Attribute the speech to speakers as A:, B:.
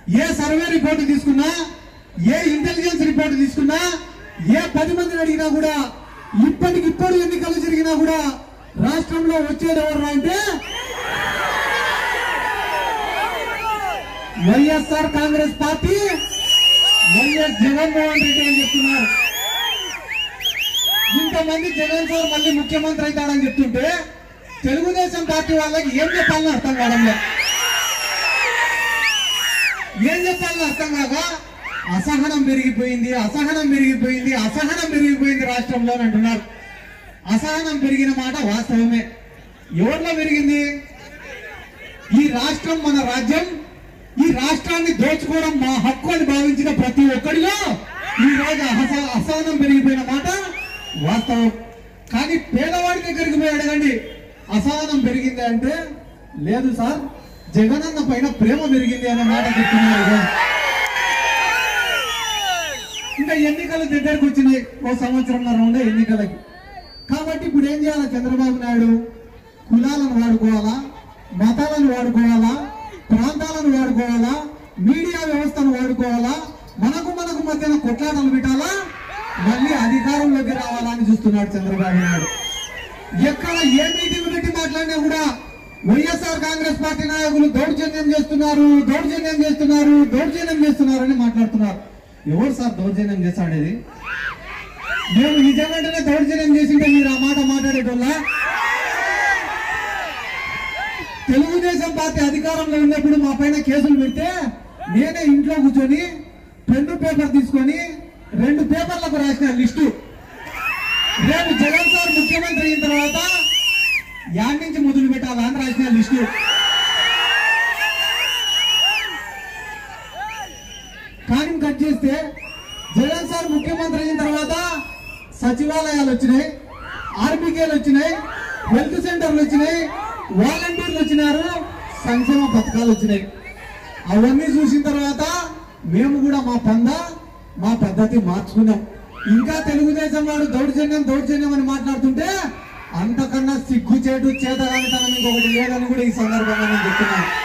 A: ఏ survey report తీసుకున్నా ఏ intelligence report తీసుకున్నా ఏ పది మందిని అడిగినా కూడా ఇప్పటికిప్పుడు ఎన్నికలు జరిగినా కూడా రాష్ట్రంలో వచ్చేది ఎవరు అంటే వైఎస్ఆర్ కాంగ్రెస్ పార్టీ వైఎస్ జగన్మోహన్ రెడ్డి అని చెప్తున్నారు ఇంతమంది జగన్ సార్ మళ్ళీ ముఖ్యమంత్రి అవుతాడని చెప్తుంటే తెలుగుదేశం పార్టీ వాళ్ళకి ఏం చెప్పాలని అర్థం కావడంలే ఏం చెప్పాలని అర్థం కాక అసహనం పెరిగిపోయింది అసహనం పెరిగిపోయింది అసహనం పెరిగిపోయింది రాష్ట్రంలో అని అంటున్నారు అసహనం పెరిగిన మాట వాస్తవమే ఎవరిలో పెరిగింది ఈ రాష్ట్రం మన రాజ్యం ఈ రాష్ట్రాన్ని దోచుకోవడం మా హక్కు అని భావించిన ప్రతి ఒక్కడిలో ఈ రోజు అస- అసహనం పెరిగిపోయిన మాట వాస్తవం కానీ పేదవాడి దగ్గరికి పోయి అడగండి అసహనం పెరిగింది అంటే లేదు సార్ జగనన్న పైన ప్రేమ పెరిగింది అనే మాట చెప్తున్నారు ఈరోజు. ఇంకా ఎన్నికలు దగ్గరకు వచ్చినాయి ఓ సంవత్సరంన్నర ఉండే ఎన్నికలకి కాబట్టి ఇప్పుడు ఏం చేయాలి చంద్రబాబు నాయుడు కులాలను వాడుకోవాలా మతాలను వాడుకోవాలా ప్రాంతాలను వాడుకోవాలా మీడియా వ్యవస్థను వాడుకోవాలా మనకు మనకు మధ్యన కొట్లాటలు పెట్టాలా మళ్ళీ అధికారంలోకి రావాలా అని చూస్తున్నాడు చంద్రబాబు నాయుడు ఎక్కడ ఏ మీటింగ్ పెట్టి మాట్లాడినా కూడా వైఎస్ఆర్ కాంగ్రెస్ పార్టీ నాయకులు దౌర్జన్యం చేస్తున్నారు దౌర్జన్యం చేస్తున్నారు దౌర్జన్యం చేస్తున్నారు అని మాట్లాడుతున్నారు ఎవరు సార్ దౌర్జన్యం చేస్తాడేది మేము నిజంగానే దౌర్జన్యం చేసింటే మీరు ఆ మాట మాట్లాడేటోళ్ళ తెలుగుదేశం పార్టీ అధికారంలో ఉన్నప్పుడు మా పైన కేసులు పెడితే నేనే ఇంట్లో కూర్చొని పెన్ను పేపర్ తీసుకొని రెండు పేపర్లకు రాసిన లిస్టు రేపు జగన్ సార్ ముఖ్యమంత్రి అయిన తర్వాత యాడ్ నుంచి మొదలు పెట్టాలా అని రాసిన లిస్టు కానీ కట్ చేస్తే జగన్ సార్ ముఖ్యమంత్రి అయిన తర్వాత సచివాలయాలు వచ్చినాయి ఆర్బీకేలు వచ్చినాయి హెల్త్ సెంటర్లు వచ్చినాయి వాలంటీర్లు వచ్చినారు సంక్షేమ పథకాలు వచ్చినాయి అవన్నీ చూసిన తర్వాత మేము కూడా మా పంద మా పద్ధతి మార్చుకున్నాం ఇంకా తెలుగుదేశం వాడు దౌర్జన్యం దౌర్జన్యం అని మాట్లాడుతుంటే అంతకన్నా సిగ్గు చేటు చేతగానితనం ఇంకొకటి లేదని కూడా ఈ సందర్భంగా నేను చెప్తున్నాను